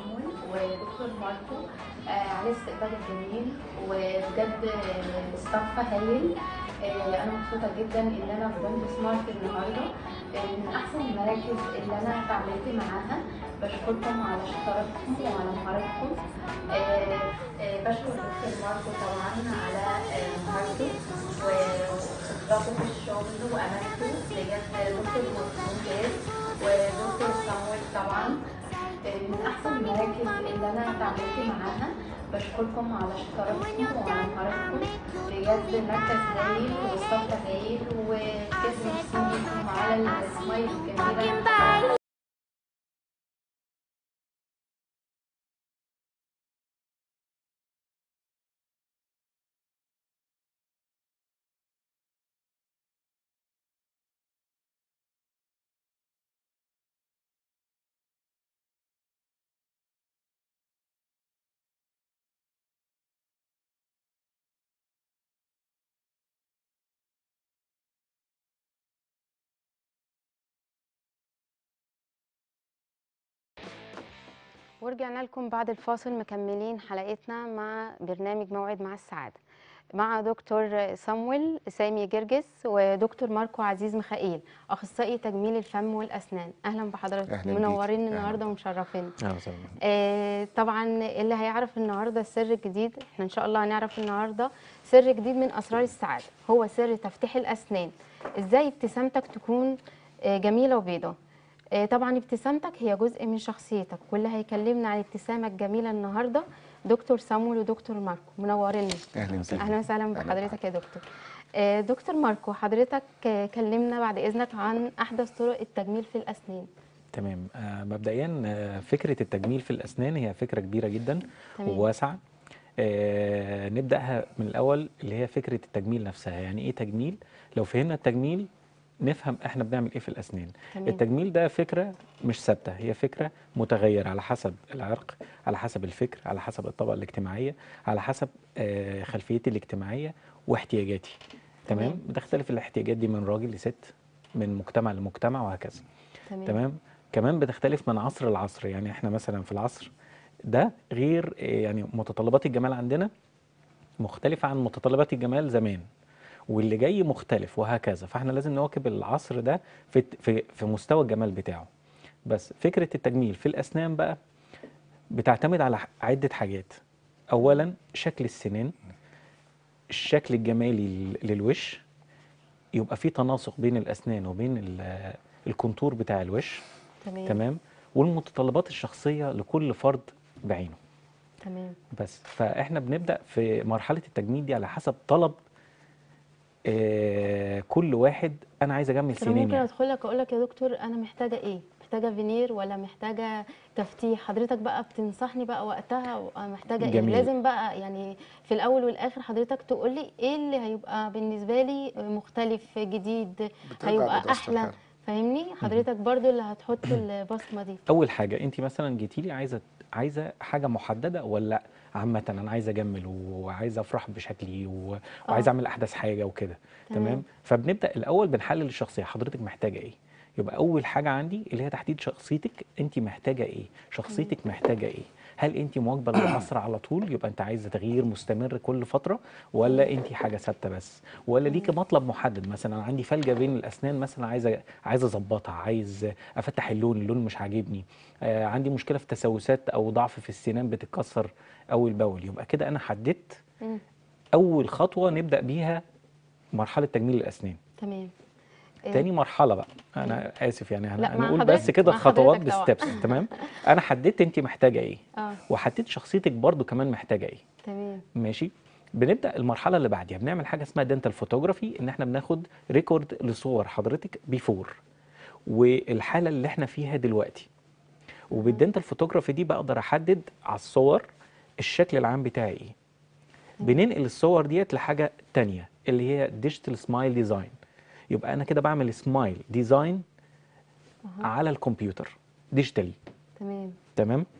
صامويل ودكتور ماركو آه، على الاستقبال الجميل وبجد آه، الصف هايل آه، انا مبسوطه جدا ان انا في بنك سمارت النهارده آه، من احسن المراكز اللي انا اتعاملت معاها بشكركم على شطارتكم وعلى مهارتكم آه، آه، بشكر دكتور ماركو طبعا على آه، مهارته وخبرته في الشغل وامانته بجد دكتور ممتاز ودكتور صامويل طبعا من احسن المراكز اللي انا اتعاملت معاها بشكركم على شطارتكم وعلى مهارتكم بجد المركز هايل والصف هايل وبجد مبسوطين بيكم على السمايل الجميله ورجعنا لكم بعد الفاصل مكملين حلقتنا مع برنامج موعد مع السعادة مع دكتور صامويل سامي جرجس ودكتور ماركو عزيز مخائيل اخصائي تجميل الفم والاسنان اهلا بحضرتك أهلاً بيك. منورين أهلاً. النهارده ومشرفين اهلا وسهلا آه طبعا اللي هيعرف النهارده سر جديد احنا ان شاء الله هنعرف النهارده سر جديد من اسرار السعاده هو سر تفتيح الاسنان ازاي ابتسامتك تكون آه جميله وبيضاء آه طبعا ابتسامتك هي جزء من شخصيتك واللي هيكلمنا عن الابتسامه الجميله النهارده دكتور سامويل ودكتور ماركو منورين اهلا وسهلا اهلا وسهلا أهلاً بحضرتك يا دكتور آه دكتور ماركو حضرتك آه كلمنا بعد اذنك عن احدث طرق التجميل في الاسنان تمام آه مبدئيا آه فكره التجميل في الاسنان هي فكره كبيره جدا تمام. وواسعه آه نبداها من الاول اللي هي فكره التجميل نفسها يعني ايه تجميل لو فهمنا التجميل نفهم احنا بنعمل ايه في الاسنان تمام. التجميل ده فكره مش ثابته هي فكره متغيره على حسب العرق على حسب الفكر على حسب الطبقه الاجتماعيه على حسب آه خلفيتي الاجتماعيه واحتياجاتي تمام. تمام بتختلف الاحتياجات دي من راجل لست من مجتمع لمجتمع وهكذا تمام تمام كمان بتختلف من عصر لعصر يعني احنا مثلا في العصر ده غير آه، يعني متطلبات الجمال عندنا مختلفة عن متطلبات الجمال زمان واللي جاي مختلف وهكذا فاحنا لازم نواكب العصر ده في في في مستوى الجمال بتاعه بس فكرة التجميل في الأسنان بقى بتعتمد على ح- عدة حاجات أولا شكل السنان الشكل الجمالي لل- للوش يبقى في تناسق بين الأسنان وبين ال- الكونتور بتاع الوش تمام تمام والمتطلبات الشخصية لكل فرد بعينه تمام بس فاحنا بنبدا في مرحله التجميل دي على حسب طلب آه كل واحد انا عايز اجمل بس انا سنين ممكن يعني. ادخل لك اقول لك يا دكتور انا محتاجه ايه محتاجه فينير ولا محتاجه تفتيح حضرتك بقى بتنصحني بقى وقتها وأنا محتاجه ايه جميل. لازم بقى يعني في الاول والاخر حضرتك تقول لي ايه اللي هيبقى بالنسبه لي مختلف جديد بترجع هيبقى لدراسة احلى الحالة. فاهمني حضرتك برضو اللي هتحط البصمه دي اول حاجه انت مثلا جيتي لي عايزه عايزه حاجه محدده ولا عامه انا عايزه اجمل وعايزه افرح بشكلي و- وعايزه آه. اعمل احدث حاجه وكده تمام. تمام فبنبدا الاول بنحلل الشخصيه حضرتك محتاجه ايه يبقى اول حاجه عندي اللي هي تحديد شخصيتك انت محتاجه ايه شخصيتك محتاجه ايه هل انت مواكبه للعصر على طول يبقى انت عايزه تغيير مستمر كل فتره ولا انت حاجه ثابته بس ولا ليكي مطلب محدد مثلا أنا عندي فلجه بين الاسنان مثلا عايزه عايزه اظبطها عايز افتح اللون اللون مش عاجبني آه عندي مشكله في تسوسات او ضعف في السنان بتتكسر اول باول يبقى كده انا حددت مم. اول خطوه نبدا بيها مرحله تجميل الاسنان تمام إيه؟ تاني مرحله بقى انا اسف يعني لا، هن- مع هنقول بس حضرتك- كده مع الخطوات حضرتك طبعا. بستبس تمام انا حددت انت محتاجه ايه اه وحددت شخصيتك برضو كمان محتاجه ايه تمام ماشي بنبدا المرحله اللي بعديها بنعمل حاجه اسمها دنتال فوتوغرافي ان احنا بناخد ريكورد لصور حضرتك بيفور والحاله اللي احنا فيها دلوقتي وبالدنتال فوتوغرافي دي بقدر احدد على الصور الشكل العام بتاعي ايه بننقل الصور ديت لحاجه تانية اللي هي ديجيتال سمايل ديزاين يبقى انا كده بعمل سمايل ديزاين على الكمبيوتر ديجيتالي تمام تمام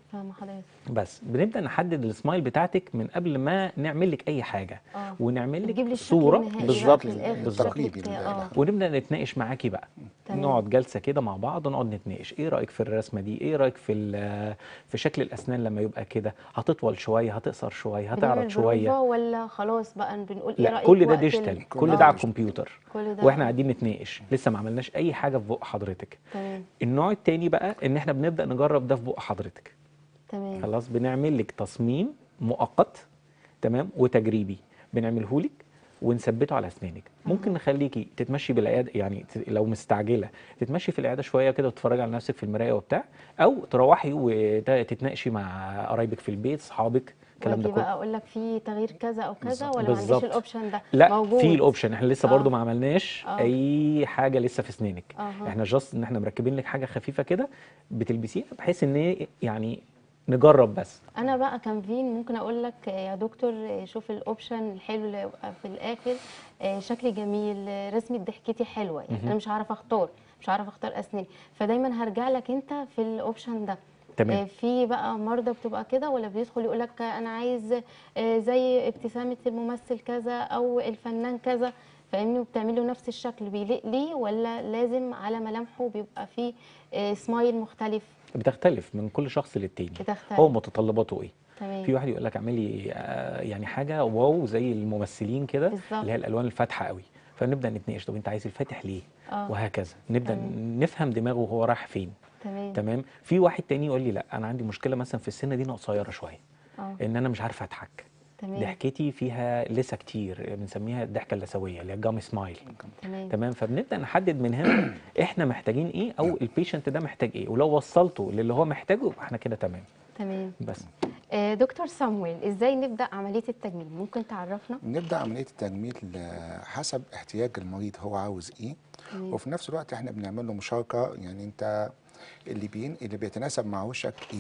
فاهمه حضرتك بس بنبدا نحدد السمايل بتاعتك من قبل ما نعمل لك اي حاجه اه ونعمل بتجيب لي لك الشكل صوره النهائي بقى بالظبط، في الآخر، التقريبي الشكل اللي- بتاع- اه ونبدا نتناقش معاكي بقى تمام. نقعد جلسه كده مع بعض ونقعد نتناقش ايه رايك في الرسمه دي ايه رايك في ال- في شكل الاسنان لما يبقى كده هتطول شويه هتقصر شويه هتعرض بنعمل شويه بروفا ولا خلاص بقى بنقول ايه لا رايك كل ده وقت ال- ديجيتال كل كل ده ده على ديجيتال. الكمبيوتر كل ده واحنا قاعدين نتناقش لسه ما عملناش اي حاجه في بق حضرتك تمام النوع التاني بقى ان احنا بنبدا نجرب ده في بق حضرتك تمام خلاص بنعمل لك تصميم مؤقت تمام وتجريبي بنعمله لك ونثبته على اسنانك ممكن نخليكي تتمشي بالعياده يعني ت- لو مستعجله تتمشي في العياده شويه كده وتتفرجي على نفسك في المرايه وبتاع او تروحي وتتناقشي مع قرايبك في البيت اصحابك الكلام ده واجي بقى كله اقول لك في تغيير كذا او كذا بالظبط. ولا ما عنديش بالظبط. الاوبشن ده لا موجود في الاوبشن احنا لسه آه. برضو ما عملناش آه. اي حاجه لسه في اسنانك أها. احنا جاست ان احنا مركبين لك حاجه خفيفه كده بتلبسيها بحيث ان إيه يعني نجرب بس انا بقى كانفين ممكن اقول لك يا دكتور شوف الاوبشن الحلو اللي يبقى في الاخر آه، شكلي جميل آه، رسمه ضحكتي حلوه يعني انا مش هعرف اختار مش هعرف اختار اسناني فدايما هرجع لك انت في الاوبشن ده تمام. آه، في بقى مرضى بتبقى كده ولا بيدخل يقول لك انا عايز آه، زي ابتسامه الممثل كذا او الفنان كذا فاهمني وبتعمل له نفس الشكل بيليق ليه ولا لازم على ملامحه بيبقى فيه آه، سمايل مختلف بتختلف من كل شخص للتاني بتختلف. هو متطلباته ايه تمام في واحد يقول لك اعملي آه، يعني حاجه واو زي الممثلين كده بالظبط. اللي هي الالوان الفاتحه قوي فنبدا نتناقش طب انت عايز الفاتح ليه آه. وهكذا نبدا تمام. نفهم دماغه وهو رايح فين تمام تمام في واحد تاني يقول لي لا انا عندي مشكله مثلا في السنه دي انا قصيره شويه اه ان انا مش عارفه اضحك تمام ضحكتي فيها لسه كتير بنسميها الضحكه اللثويه اللي هي الجام سمايل تمام تمام فبنبدا نحدد من هنا احنا محتاجين ايه او البيشنت ده محتاج ايه ولو وصلته للي هو محتاجه يبقى احنا كده تمام تمام بس آه، دكتور صامويل ازاي نبدا عمليه التجميل ممكن تعرفنا نبدا عمليه التجميل آه، حسب احتياج المريض هو عاوز ايه تمام. وفي نفس الوقت احنا بنعمل له مشاركه يعني انت اللي بين اللي بيتناسب مع وشك ايه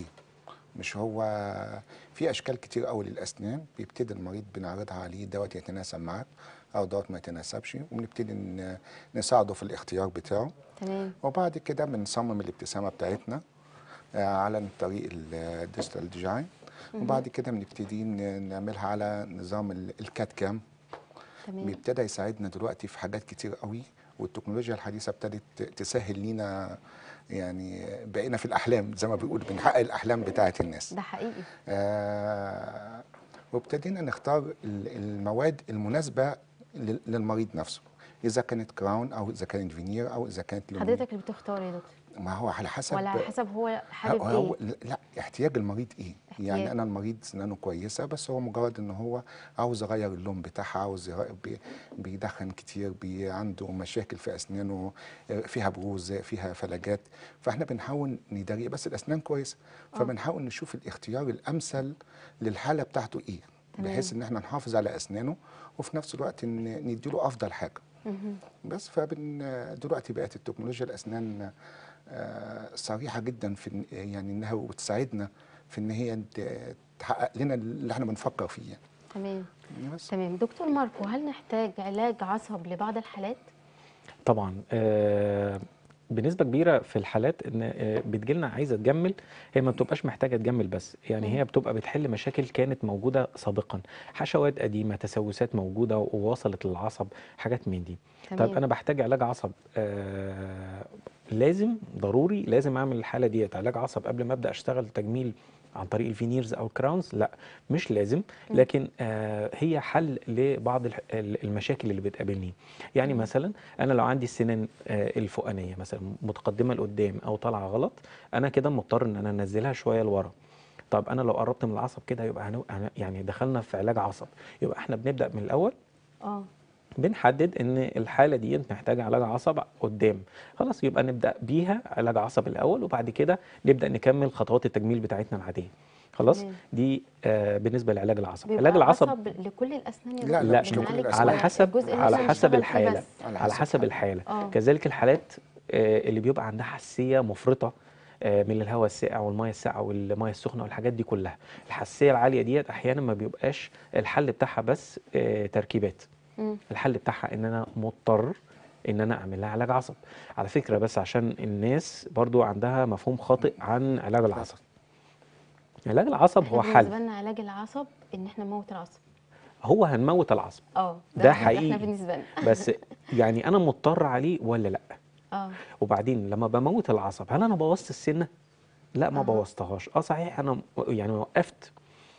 مش هو في اشكال كتير قوي للاسنان بيبتدي المريض بنعرضها عليه دوت يتناسب معاك او دوت ما يتناسبش وبنبتدي ن- نساعده في الاختيار بتاعه تمام وبعد كده بنصمم الابتسامه بتاعتنا آه، على طريق الديجيتال ديزاين وبعد كده بنبتدي ن- نعملها على نظام ال- الكات كام تمام بيبتدى يساعدنا دلوقتي في حاجات كتير قوي والتكنولوجيا الحديثه ابتدت ت- تسهل لينا يعني بقينا في الاحلام زي ما بيقول بنحقق الاحلام بتاعه الناس ده حقيقي آه وابتدينا نختار ال- المواد المناسبه لل- للمريض نفسه اذا كانت كراون او اذا كانت فينير او اذا كانت لومين. حضرتك اللي بتختار يا دكتور ما هو على حسب ولا على حسب هو حابب هو ايه لا احتياج المريض ايه احتياج. يعني انا المريض سنانه كويسه بس هو مجرد ان هو عاوز يغير اللون بتاعها عاوز يغير بي بيدخن كتير بي عنده مشاكل في اسنانه آه، فيها بروز فيها فلجات فاحنا بنحاول نداري بس الاسنان كويسه فبنحاول نشوف الاختيار الامثل للحاله بتاعته ايه بحيث ان احنا نحافظ على اسنانه وفي نفس الوقت ن- نديله افضل حاجه مهم. بس فبن دلوقتي بقت التكنولوجيا الاسنان آه، صريحه جدا في إن- يعني انها بتساعدنا في ان هي ت- تحقق لنا اللي احنا بنفكر فيه يعني. تمام بس تمام دكتور ماركو هل نحتاج علاج عصب لبعض الحالات طبعا آه بنسبه كبيره في الحالات ان آه بتجيلنا عايزه تجمل هي ما بتبقاش محتاجه تجمل بس يعني هي بتبقى بتحل مشاكل كانت موجوده سابقا حشوات قديمه تسوسات موجوده ووصلت للعصب حاجات من دي تمام. طيب انا بحتاج علاج عصب آه لازم ضروري لازم اعمل الحاله ديت علاج عصب قبل ما ابدا اشتغل تجميل عن طريق الفينيرز او الكراونز لا مش لازم لكن آه هي حل لبعض الح- ال- المشاكل اللي بتقابلني يعني مثلا انا لو عندي السنان آه الفوقانيه مثلا متقدمه لقدام او طالعه غلط انا كده مضطر ان انا انزلها شويه لورا طب انا لو قربت من العصب كده يبقى هنو... هن- يعني دخلنا في علاج عصب يبقى احنا بنبدا من الاول اه بنحدد ان الحاله دي محتاجه علاج عصب قدام خلاص يبقى نبدا بيها علاج عصب الاول وبعد كده نبدا نكمل خطوات التجميل بتاعتنا العاديه خلاص تمام. دي آه بالنسبه لعلاج العصب بيبقى علاج العصب عصب لكل الاسنان يا لا، دكتور؟ لا، لا مش لكل بنعالج الأسنان. على حسب الجزء اللي على احنا حسب بنشتغل فيه الحاله بس. على على حسب حسب الحالة. الحاله آه. كذلك الحالات آه، اللي بيبقى عندها حساسيه مفرطه آه، من الهواء الساقع والميه الساقعه والميه السخنه والحاجات دي كلها الحساسيه العاليه ديت احيانا ما بيبقاش الحل بتاعها بس آه، تركيبات مم. الحل بتاعها ان انا مضطر ان انا اعمل لها علاج عصب على فكره بس عشان الناس برضو عندها مفهوم خاطئ عن علاج العصب علاج العصب احنا هو بالنسبه حل لنا علاج العصب ان احنا نموت العصب هو هنموت العصب اه ده احنا حقيقي. بالنسبه لنا بس يعني انا مضطر عليه ولا لا اه وبعدين لما بموت العصب هل انا بوظت السنه لا ما أها. بوظتهاش اه صحيح انا م- يعني وقفت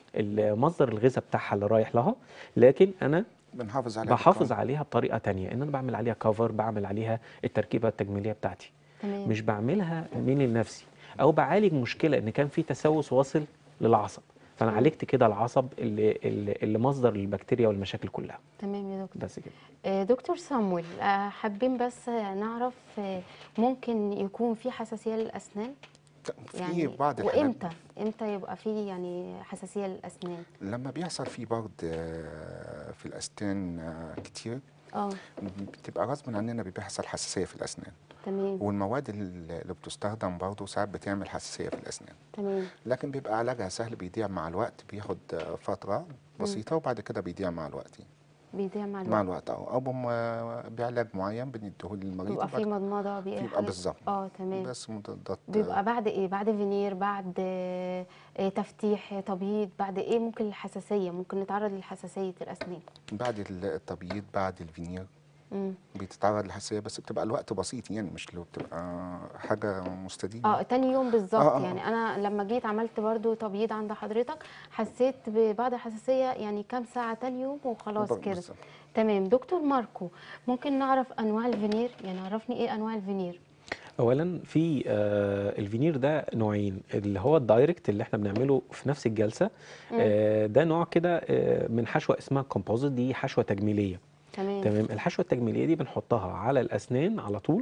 مصدر الغذاء بتاعها اللي رايح لها لكن انا بنحافظ عليها بحافظ بالقانون. عليها بطريقه تانية ان انا بعمل عليها كفر بعمل عليها التركيبه التجميليه بتاعتي تمام مش بعملها من لنفسي او بعالج مشكله ان كان في تسوس واصل للعصب فانا مم. عالجت كده العصب اللي, اللي, اللي مصدر البكتيريا والمشاكل كلها تمام يا دكتور بس كده آه، دكتور صامويل آه، حابين بس نعرف آه، ممكن يكون في حساسيه للاسنان في يعني بعض الحالات وامتى امتى يبقى في يعني حساسيه للاسنان لما بيحصل في برد آه، في الاسنان آه، كتير اه بتبقى غصب عننا بيحصل حساسيه في الاسنان تمام والمواد اللي اللي بتستخدم برضه ساعات بتعمل حساسيه في الاسنان تمام لكن بيبقى علاجها سهل بيضيع مع الوقت بياخد آه، فتره بسيطه وبعد كده بيضيع مع الوقت بيضيع مع مع الوقت الوقت اه او بم- بعلاج معين بنديه للمريض بيبقى في وبعد- مضمضه بيبقى بيبقى بالظبط اه تمام بس مضادات بيبقى بعد ايه بعد فينير بعد آه، آه، تفتيح آه، تبييض بعد ايه ممكن الحساسيه ممكن نتعرض لحساسيه الاسنان بعد التبييض بعد الفينير مم. بتتعرض للحساسيه بس بتبقى الوقت بسيط يعني مش لو بتبقى حاجه مستديمه اه تاني يوم بالظبط آه، آه. يعني انا لما جيت عملت برضو تبييض عند حضرتك حسيت ببعض الحساسيه يعني كام ساعه تاني يوم وخلاص بالظبط. كده تمام دكتور ماركو ممكن نعرف انواع الفينير يعني عرفني ايه انواع الفينير اولا في آه الفينير ده نوعين اللي هو الدايركت اللي احنا بنعمله في نفس الجلسه آه ده نوع كده آه من حشوه اسمها كومبوزيت دي حشوه تجميليه تمام تمام الحشوه التجميليه دي بنحطها على الاسنان على طول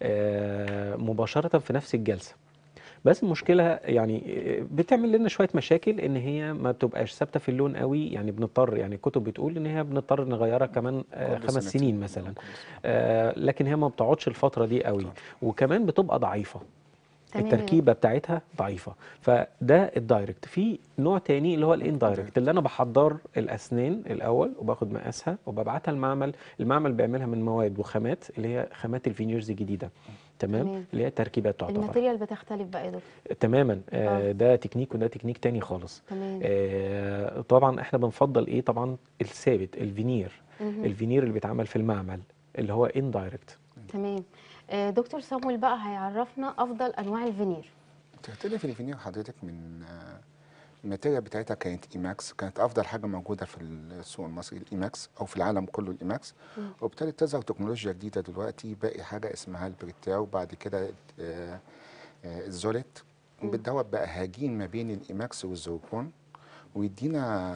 آه مباشره في نفس الجلسه بس المشكله يعني آه، بتعمل لنا شويه مشاكل ان هي ما بتبقاش ثابته في اللون قوي يعني بنضطر يعني الكتب بتقول ان هي بنضطر نغيرها كمان آه كل خمس سنتين. سنين مثلا كل سنة. آه لكن هي ما بتقعدش الفتره دي قوي وكمان بتبقى ضعيفه تمام. التركيبه بتاعتها ضعيفه فده الدايركت في نوع تاني اللي هو الاندايركت اللي انا بحضر الاسنان الاول وباخد مقاسها وببعتها المعمل المعمل بيعملها من مواد وخامات اللي هي خامات الفينيرز الجديده تمام تمام. اللي هي تركيبات تعتبر الماتيريال بتختلف بقى يا دكتور تماما آه آه. ده تكنيك وده تكنيك تاني خالص تمام آه طبعا احنا بنفضل ايه طبعا الثابت الفينير مهم. الفينير اللي بيتعمل في المعمل اللي هو اندايركت تمام آه، دكتور صامويل بقى هيعرفنا افضل انواع الفينير تختلف الفينير حضرتك من آه، الماتيريال بتاعتها كانت ايماكس كانت افضل حاجه موجوده في السوق المصري الايماكس او في العالم كله الايماكس وابتدت تظهر تكنولوجيا جديده دلوقتي باقي حاجه اسمها البريتاو وبعد كده آه، آه، الزوليت بتدوت بقى هاجين ما بين الايماكس والزركون ويدينا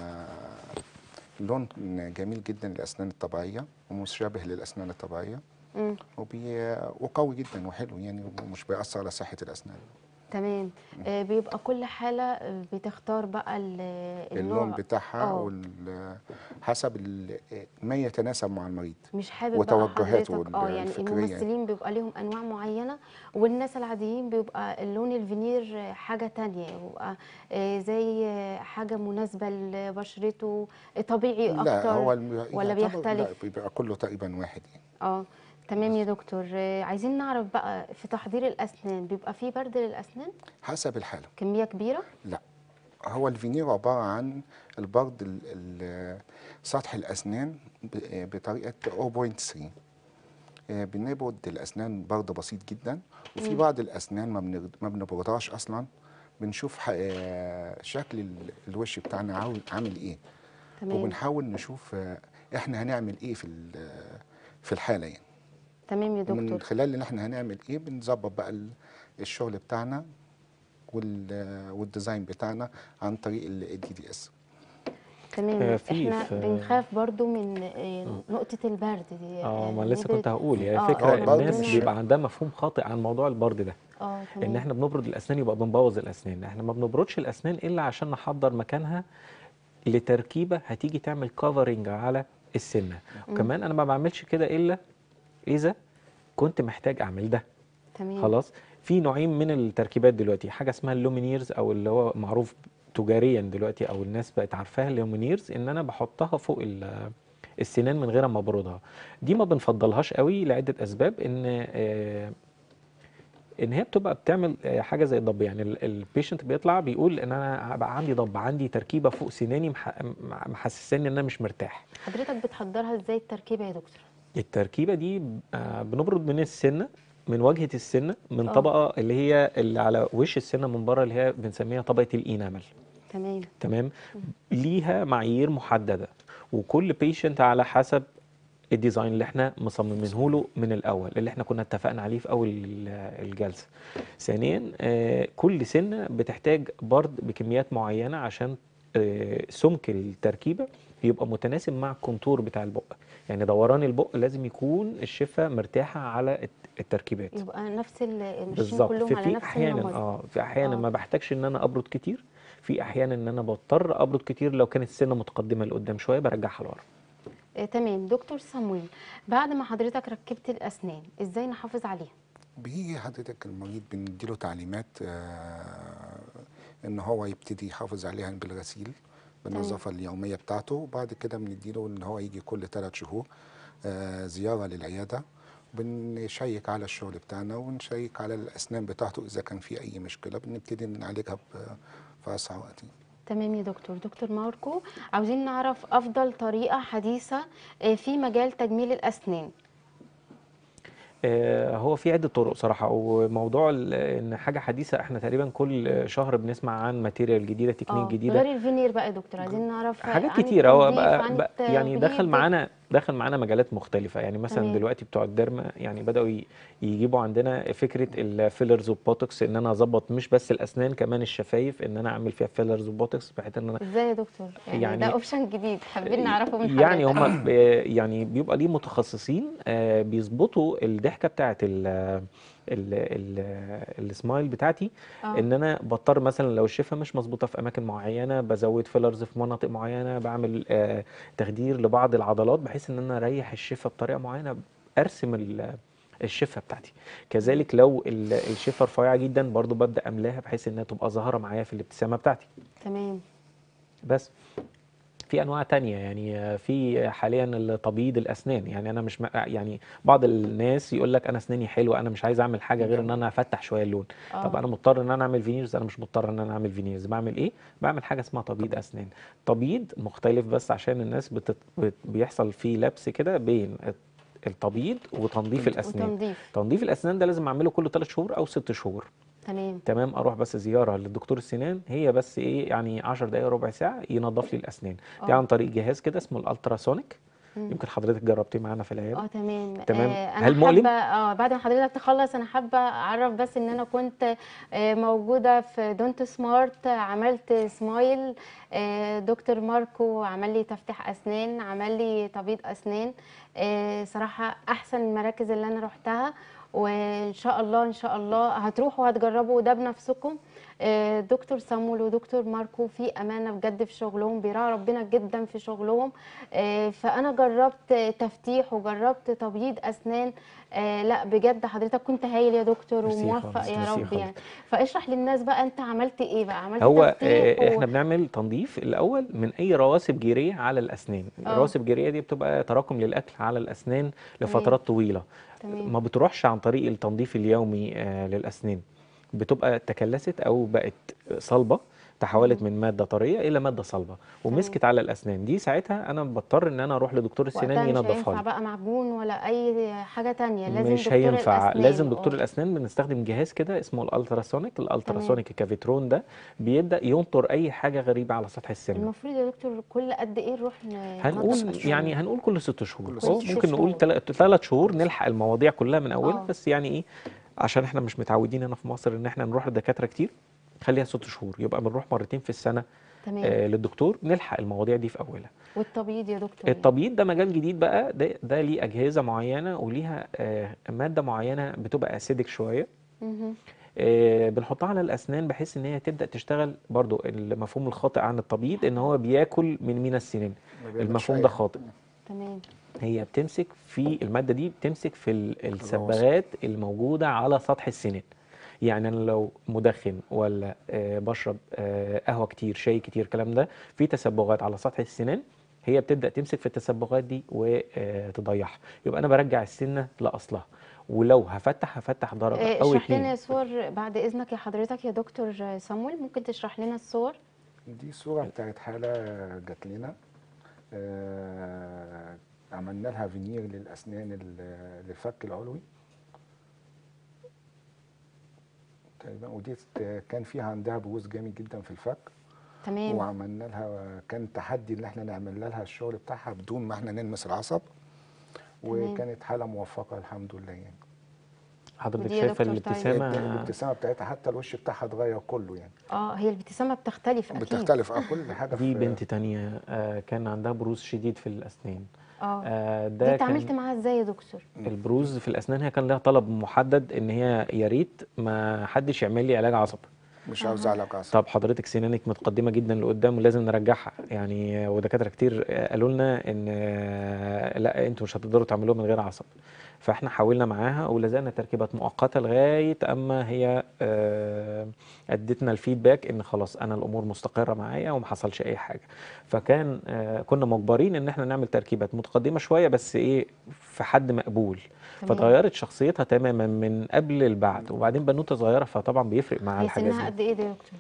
لون جميل جدا للاسنان الطبيعيه ومشابه للاسنان الطبيعيه مم. وبي... وقوي جدا وحلو يعني ومش بيأثر على صحه الاسنان تمام آه، بيبقى كل حاله آه، بتختار بقى ال- النوع اللون بتاعها آه. وال- حسب ال- ما يتناسب مع المريض مش حابب بقى وتوجهاته حضرتك اه يعني الفكرية. الممثلين بيبقى ليهم انواع معينه والناس العاديين بيبقى اللون الفينير آه، حاجه تانية بيبقى آه، زي آه، حاجه مناسبه لبشرته آه، طبيعي لا اكتر هو الم... ولا يعتبر- بيختلف؟ لا بيبقى كله تقريبا واحد يعني اه تمام يا دكتور آه، عايزين نعرف بقى في تحضير الاسنان بيبقى فيه برد للاسنان حسب الحاله كميه كبيره لا هو الفينير عباره عن البرد ال... ال... سطح الاسنان ب... بطريقه 0.3 آه، بنبرد الاسنان برد بسيط جدا وفي بعض الاسنان ما بن... ما بنبردهاش اصلا بنشوف ح... آه، شكل ال- الوش بتاعنا عاول- عامل ايه تمام وبنحاول نشوف آه، احنا هنعمل ايه في ال- في الحاله يعني تمام يا ومن دكتور خلال ان احنا هنعمل ايه بنظبط بقى ال- الشغل بتاعنا وال- والديزاين بتاعنا عن طريق الدي دي اس تمام آه، في- احنا في- بنخاف برضو من آه، نقطه البرد دي اه يعني ما لسه نبرد- كنت هقول آه، يعني فكره آه، البرد الناس مش- بيبقى عندها مفهوم خاطئ عن موضوع البرد ده اه ان تمام احنا بنبرد الاسنان يبقى بنبوظ الاسنان احنا ما بنبردش الاسنان الا عشان نحضر مكانها لتركيبه هتيجي تعمل كفرنج على السنه وكمان انا ما بعملش كده الا اذا كنت محتاج اعمل ده تمام خلاص في نوعين من التركيبات دلوقتي حاجه اسمها اللومينيرز او اللي هو معروف تجاريا دلوقتي او الناس بقت عارفاها اللومينيرز ان انا بحطها فوق ال- السنان من غير ما ابردها دي ما بنفضلهاش قوي لعده اسباب ان آه، ان هي بتبقى بتعمل آه، حاجه زي الضب يعني البيشنت بيطلع بيقول ان انا بقى عندي ضب عندي تركيبه فوق سناني مح- مح- محسساني ان انا مش مرتاح حضرتك بتحضرها ازاي التركيبه يا دكتور التركيبه دي آه، بنبرد من السنه من واجهه السنه من آه. طبقه اللي هي اللي على وش السنه من بره اللي هي بنسميها طبقه الانامل تمام تمام ليها معايير محدده وكل بيشنت على حسب الديزاين اللي احنا مصممينه له من الاول اللي احنا كنا اتفقنا عليه في اول ال- الجلسه ثانيا آه، كل سنه بتحتاج برد بكميات معينه عشان آه، سمك التركيبه يبقى متناسب مع الكونتور بتاع البق يعني دوران البق لازم يكون الشفه مرتاحه على الت- التركيبات يبقى نفس ال- الماشيين بالظبط كلهم في على في نفس احيانا النمط اه في احيانا آه. ما بحتاجش ان انا ابرد كتير في احيانا ان انا بضطر ابرد كتير لو كانت السنه متقدمه لقدام شويه برجعها لورا آه تمام دكتور صمويل بعد ما حضرتك ركبت الاسنان ازاي نحافظ عليها بيجي حضرتك المريض بنديله تعليمات آه، ان هو يبتدي يحافظ عليها بالغسيل بالنظافه اليوميه بتاعته وبعد كده بنديله ان هو يجي كل ثلاث شهور آه، زياره للعياده بنشيك على الشغل بتاعنا ونشيك على الاسنان بتاعته اذا كان في اي مشكله بنبتدي نعالجها ب- في اسرع وقت تمام يا دكتور دكتور ماركو عاوزين نعرف افضل طريقه حديثه آه، في مجال تجميل الاسنان آه، هو في عده طرق صراحه وموضوع ال- ان حاجه حديثه احنا تقريبا كل شهر بنسمع عن ماتيريال جديده تكنيك اه جديده غير الفينير بقى يا دكتور عايزين نعرف آه، حاجات عن كتير هو التنظيف، بقى, عن بقى يعني دخل التبييض. معانا دخل معانا مجالات مختلفة يعني مثلا تمام. دلوقتي بتوع الديرما يعني بدأوا ي- يجيبوا عندنا فكرة الفيلرز والبوتوكس ان انا اظبط مش بس الاسنان كمان الشفايف ان انا اعمل فيها فيلرز وبوتوكس بحيث ان انا ازاي يا دكتور يعني, يعني- ده اوبشن جديد حابين نعرفه من حضرتك يعني هم يعني بيبقى ليه متخصصين آه، بيظبطوا الضحكه بتاعت ال ال ال السمايل بتاعتي آه. ان انا بضطر مثلا لو الشفه مش مظبوطه في اماكن معينه بزود فيلرز في مناطق معينه بعمل آه، تخدير لبعض العضلات بحيث ان انا اريح الشفه بطريقه معينه ارسم ال- الشفه بتاعتي كذلك لو ال- الشفه رفيعه جدا برضو ببدا املاها بحيث انها تبقى ظاهره معايا في الابتسامه بتاعتي تمام بس في انواع تانية يعني في حاليا تبييض الاسنان يعني انا مش م- يعني بعض الناس يقول لك انا اسناني حلوه انا مش عايز اعمل حاجه غير ان انا افتح شويه اللون آه. طب انا مضطر ان انا اعمل فينيرز انا مش مضطر ان انا اعمل فينيرز بعمل ايه بعمل حاجه اسمها تبييض اسنان تبييض مختلف بس عشان الناس بتت... بت... بيحصل فيه لبس كده بين التبييض وتنظيف الاسنان وتنظيف تنظيف الاسنان ده لازم اعمله كل 3 شهور او 6 شهور تمام تمام اروح بس زياره للدكتور السنان هي بس ايه يعني 10 دقائق ربع ساعه ينظف لي الاسنان دي آه. عن طريق جهاز كده اسمه الالتراسونيك مم. يمكن حضرتك جربتيه معانا في العياده اه تمام تمام. آه انا هل مؤلم؟ حابه اه بعد ما حضرتك تخلص انا حابه اعرف بس ان انا كنت آه موجوده في دونت سمارت آه، عملت سمايل آه دكتور ماركو عمل لي تفتيح اسنان عمل لي تبييض اسنان آه صراحه احسن المراكز اللي انا رحتها وان شاء الله ان شاء الله هتروحوا وهتجربوا ده بنفسكم آه، دكتور سامول ودكتور ماركو في امانه بجد في شغلهم بيراعوا ربنا جدا في شغلهم آه، فانا جربت تفتيح وجربت تبييض اسنان آه، لا بجد حضرتك كنت هايل يا دكتور ميرسي وموفق خالص، يا ميرسي رب خالص. يعني فاشرح للناس بقى انت عملت ايه بقى عملت هو تفتيح آه، و- احنا بنعمل تنظيف الاول من اي رواسب جيريه على الاسنان آه. الرواسب الجيريه دي بتبقى تراكم للاكل على الاسنان لفترات طويله تمام ما بتروحش عن طريق التنظيف اليومي آه، للاسنان بتبقى تكلست او بقت صلبه تحولت من ماده طريه الى ماده صلبه ومسكت على الاسنان دي ساعتها انا بضطر ان انا اروح لدكتور السنان وقتها مش ينظفها هينفع لي بقى معجون ولا اي حاجه تانية لازم مش دكتور هينفع الأسنان. لازم دكتور آه. الاسنان بنستخدم جهاز كده اسمه الالتراسونيك الالتراسونيك كافيترون ده بيبدا ينطر اي حاجه غريبه على سطح السن المفروض يا دكتور كل قد ايه نروح ن- ننظف هنقول أسنان؟ يعني هنقول كل ست شهور كل أهو ست ممكن شهور. نقول ثلاث شهور نلحق المواضيع كلها من اولها آه. بس يعني ايه عشان احنا مش متعودين هنا في مصر ان احنا نروح لدكاتره كتير خليها ست شهور يبقى بنروح مرتين في السنه تمام آه للدكتور نلحق المواضيع دي في اولها والتبييض يا دكتور التبييض ده مجال جديد بقى ده ده ليه اجهزه معينه وليها آه ماده معينه بتبقى اسيدك شويه مهم. آه، بنحطها على الاسنان بحيث ان هي تبدا تشتغل برضو المفهوم الخاطئ عن التبييض ان هو بياكل من مينا السنان المفهوم ده خاطئ تمام هي بتمسك في الماده دي بتمسك في ال- الصبغات الموجوده على سطح السنان يعني انا لو مدخن ولا آه، بشرب آه، قهوه كتير شاي كتير الكلام ده في تسبغات على سطح السنان هي بتبدا تمسك في التسبغات دي وتضيعها يبقى انا برجع السنه لاصلها ولو هفتح هفتح درجه آه، او اشرح لنا اتنين صور بعد اذنك يا حضرتك يا دكتور صامويل ممكن تشرح لنا الصور دي صورة بتاعت حالة جات لنا آه، عملنا لها فينير للأسنان ال- للفك العلوي تقريبا ودي ت- كان فيها عندها بروز جامد جدا في الفك تمام وعملنا لها كان تحدي ان احنا نعمل لها الشغل بتاعها بدون ما احنا نلمس العصب تمام. وكانت حالة موفقة الحمد لله يعني حضرتك ودي يا شايفه دكتور طيب. الابتسامه الابتسامة بتاعتها حتى الوش بتاعها اتغير كله يعني اه هي الابتسامه بتختلف اكيد بتختلف اه كل حاجة دي في- بنت تانية آه، كان عندها بروز شديد في الاسنان اه آه، دي ده اتعاملت كان معاها ازاي يا دكتور البروز في الاسنان هي كان لها طلب محدد ان هي يا ريت ما حدش يعمل لي علاج عصب مش عاوز علاج عصب طب حضرتك سنانك متقدمه جدا لقدام ولازم نرجعها يعني ودكاتره كتير قالوا لنا ان آه، لا انتوا مش هتقدروا تعملوها من غير عصب فاحنا حاولنا معاها ولزقنا تركيبات مؤقته لغايه اما هي آه، ادتنا الفيدباك ان خلاص انا الامور مستقره معايا وما حصلش اي حاجه فكان آه، كنا مجبرين ان احنا نعمل تركيبات متقدمه شويه بس ايه في حد مقبول تمام. فتغيرت شخصيتها تماما من قبل البعد وبعدين بنوته صغيره فطبعا بيفرق معاها هي الحاجات سنها دي قد ايه ده يا دكتور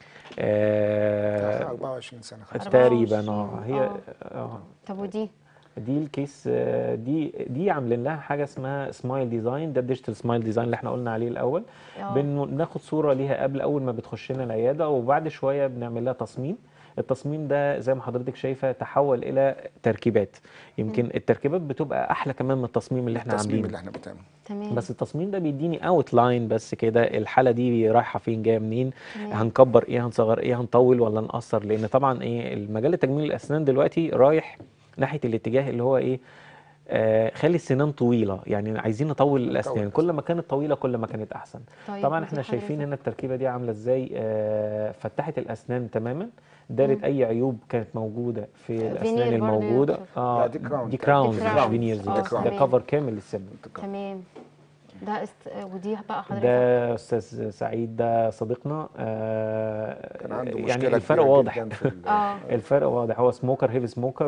آه، 24 سنة خلاص. تقريبا 24 اه هي آه. اه طب ودي دي الكيس آه، دي دي عاملين لها حاجه اسمها سمايل ديزاين ده الديجيتال سمايل ديزاين اللي احنا قلنا عليه الاول اه بناخد صوره ليها قبل اول ما بتخش لنا العياده وبعد شويه بنعمل لها تصميم التصميم ده زي ما حضرتك شايفه تحول الى تركيبات يمكن التركيبات بتبقى احلى كمان من التصميم اللي احنا التصميم عاملينه اللي احنا بنعمله تمام بس التصميم ده بيديني اوت لاين بس كده الحاله دي رايحه فين جايه منين تمام. هنكبر ايه هنصغر ايه هنطول ولا نقصر لان طبعا ايه المجال تجميل الاسنان دلوقتي رايح ناحيه الاتجاه اللي هو ايه آه خلي السنان طويله يعني عايزين نطول الاسنان الأسنان. كل ما كانت طويله كل ما كانت احسن طيب طبعا ودي احنا شايفين حضرتك؟ هنا التركيبه دي عامله ازاي آه فتحت الاسنان تماما دارت مم. اي عيوب كانت موجوده في فينير الاسنان برضه يا الموجوده دكتور. اه لا، دي كراون. دي دي كراونز مش كراونز. فينيرز آه، ده, كراون. ده تمام. كفر كامل للسن تمام ده است... ودي بقى حضرتك ده استاذ سعيد ده صديقنا آه كان عنده يعني مشكلة الفرق كبيرة واضح جدا في ال- اه الفرق واضح هو سموكر هيفي سموكر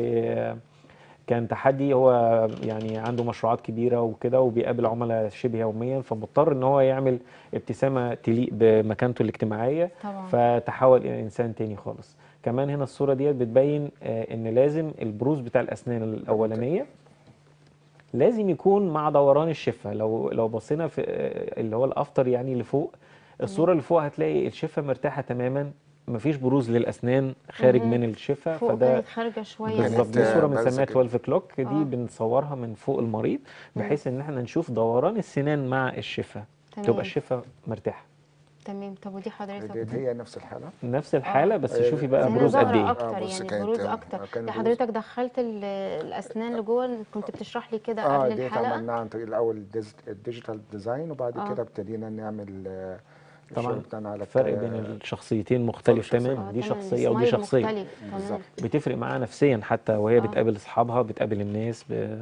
وكان تحدي هو يعني عنده مشروعات كبيره وكده وبيقابل عملاء شبه يوميا فمضطر ان هو يعمل ابتسامه تليق بمكانته الاجتماعيه طبعا فتحول الى انسان تاني خالص كمان هنا الصوره ديت بتبين آه، ان لازم البروز بتاع الاسنان الاولانيه لازم يكون مع دوران الشفه لو لو بصينا في آه، اللي هو الافتر يعني اللي فوق الصوره اللي فوق هتلاقي الشفه مرتاحه تماما مفيش بروز للاسنان خارج مهم. من الشفه فوق فده كانت خارجه شويه بالظبط دي كانت صوره بارزة بنسميها كده. 12 كلوك دي آه. بنصورها من فوق المريض بحيث ان احنا نشوف دوران السنان مع الشفه تمام. تبقى الشفه مرتاحه تمام طب ودي حضرتك ديت هي نفس الحالة نفس الحاله بس آه. شوفي بقى هنا بروز قد ظاهرة ايه اكتر آه، بص يعني كانت- البروز آه، اكتر كان ده البروز- حضرتك دخلت ال- الاسنان لجوه كنت بتشرح لي كده اه قبل ديت الحلقه عملناها عن طريق الاول الديز- الديجيتال ديزاين وبعد آه. كده ابتدينا نعمل آه، طبعا الشغل بتاعنا على الفرق الت- بين الشخصيتين مختلف شخصية. تماما آه، دي تمام، شخصيه ودي السمايل شخصيه مختلف تمام بالظبط. بتفرق معاها نفسيا حتى وهي آه. بتقابل اصحابها بتقابل الناس ب...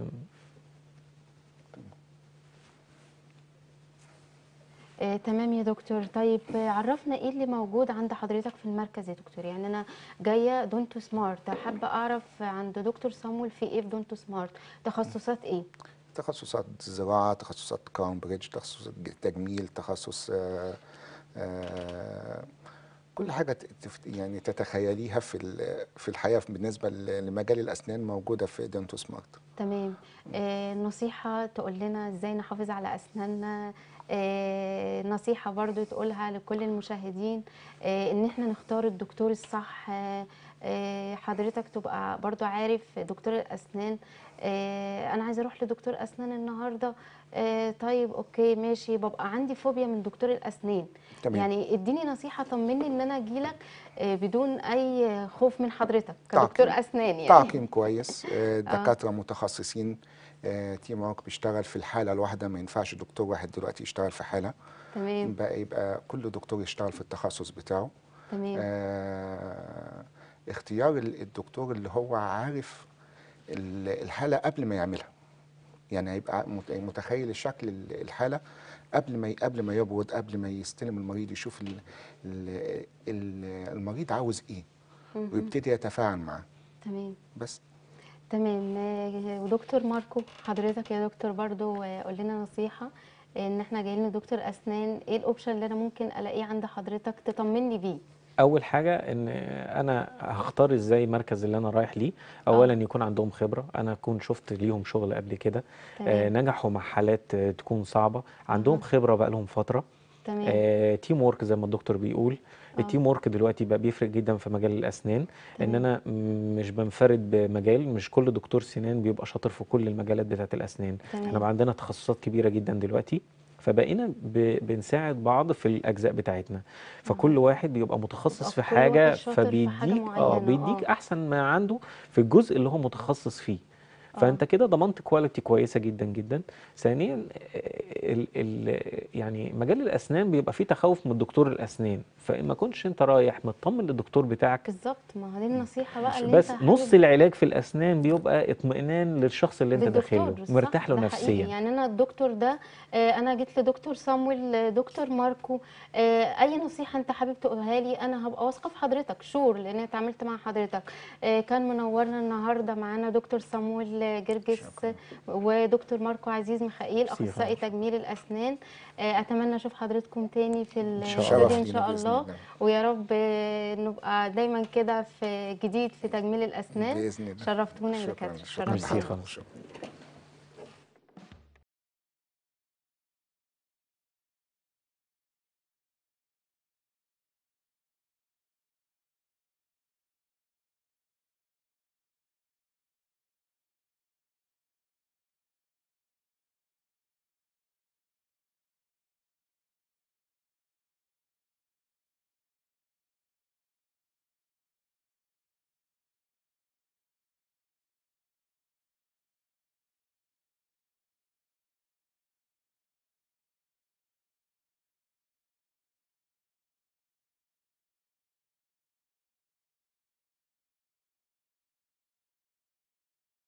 آه، تمام يا دكتور طيب آه، عرفنا ايه اللي موجود عند حضرتك في المركز يا دكتور يعني انا جايه دونتو سمارت حابه اعرف عند دكتور صامول في ايه في دونتو سمارت تخصصات ايه تخصصات زراعة تخصصات كراون بريدج تخصصات ج- تجميل تخصص آه، آه، كل حاجة ت- تف- يعني تتخيليها في ال- في الحياة بالنسبة ل- لمجال الأسنان موجودة في دنتو سمارت تمام آه نصيحة تقول لنا ازاي نحافظ على اسناننا آه نصيحة برضو تقولها لكل المشاهدين آه ان احنا نختار الدكتور الصح آه آه حضرتك تبقى برضو عارف دكتور الاسنان آه انا عايزة اروح لدكتور اسنان النهاردة آه طيب اوكي ماشي ببقى عندي فوبيا من دكتور الاسنان تمام. يعني اديني نصيحة طمني ان انا اجيلك آه بدون اي خوف من حضرتك كدكتور تعقيم. اسنان يعني تعقيم كويس آه، دكاترة متخصصين آه، تيم ورك بيشتغل في الحالة الواحدة ما ينفعش دكتور واحد دلوقتي يشتغل في حالة تمام بقى يبقى كل دكتور يشتغل في التخصص بتاعه تمام آه، اختيار ال- الدكتور اللي هو عارف ال- الحالة قبل ما يعملها يعني هيبقى مت- متخيل الشكل ال- الحالة قبل ما ي- قبل ما يبرد قبل ما يستلم المريض يشوف ال- ال- ال- المريض عاوز ايه مهم. ويبتدي يتفاعل معاه تمام بس تمام آه، ودكتور ماركو حضرتك يا دكتور برضو آه، قول لنا نصيحة ان احنا جايين لدكتور اسنان ايه الاوبشن اللي انا ممكن الاقيه عند حضرتك تطمني بيه اول حاجه ان انا هختار ازاي المركز اللي انا رايح ليه اولا يكون عندهم خبره انا اكون شفت ليهم شغل قبل كده آه تمام نجحوا مع حالات آه، تكون صعبه عندهم خبره بقى لهم فتره تمام آه، تيم وورك زي ما الدكتور بيقول آه. التيم وورك دلوقتي بقى بيفرق جدا في مجال الاسنان ان تمام. انا م- مش بنفرد بمجال مش كل دكتور سنان بيبقى شاطر في كل المجالات بتاعه الاسنان احنا تمام بقى عندنا تخصصات كبيره جدا دلوقتي فبقينا ب- بنساعد بعض في الاجزاء بتاعتنا فكل واحد بيبقى متخصص يبقى في كل حاجه واحد شاطر في حاجة فبيديك اه معينة، بيديك آه. احسن ما عنده في الجزء اللي هو متخصص فيه فانت كده ضمنت كواليتي كويسه جدا جدا ثانيا ال ال يعني مجال الاسنان بيبقى فيه تخوف من دكتور الاسنان فما كنتش انت رايح مطمن للدكتور بتاعك بالظبط ما هو دي النصيحة بقى اللي بس انت نص حابب- العلاج في الاسنان بيبقى اطمئنان للشخص اللي انت للدكتور، داخله صح، مرتاح له ده نفسيا حقيقي. يعني انا الدكتور ده آه، انا جيت لدكتور صامويل آه، دكتور ماركو آه، اي نصيحه انت حابب تقولها لي انا هبقى واثقه في حضرتك شور لان انا اتعاملت مع حضرتك آه، كان منورنا النهارده معانا دكتور صامويل آه، جرجس شكراً. ودكتور ماركو عزيز ميخائيل ميرسي اخصائي خالص. تجميل الاسنان آه، اتمنى اشوف حضرتكم تاني في شاء الله. الاستوديو شرف ان لينا شاء بإذن الله الله. ويا رب آه، نبقى دايما كده في جديد في تجميل الاسنان باذن الله شرفتونا يا شكرا دكاتره شكرا ميرسي شرفتونا خالص. شكرا